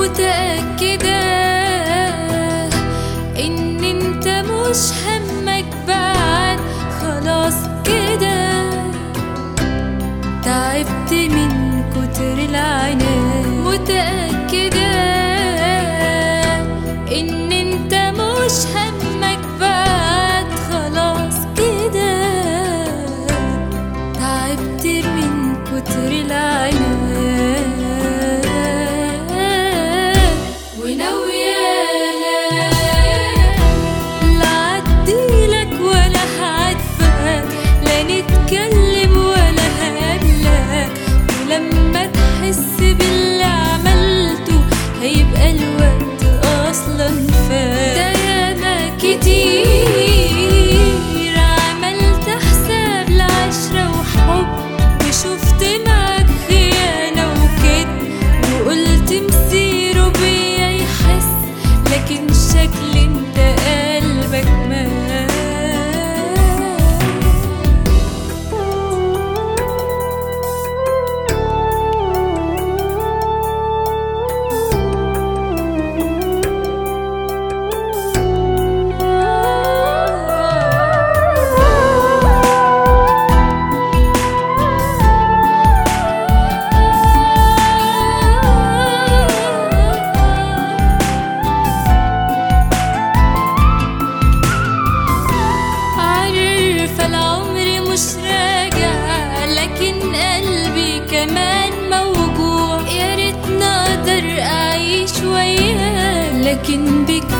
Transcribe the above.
متأكدة إن أنت مش همك بعد خلاص كده تعبت من كتر العناد متأكدة إن أنت مش همك بعد خلاص كده تعبت من كتر العناد وناوية لا أعديلك ولا هعاتبك لا نتكلم ولا هقابلك ولما تحس باللي عملته هيبقى الوقت أصلا فات ده ياما كتير عملت حساب لعشرة وحب وشفت معاك خيانة وكده وقلت مسيره بيا يحس لكن شكل انت قلبك مات عارفة العمر مش راجع لكن قلبي كمان موجوع يا ريتني اقدر اعيش وياك لكن بك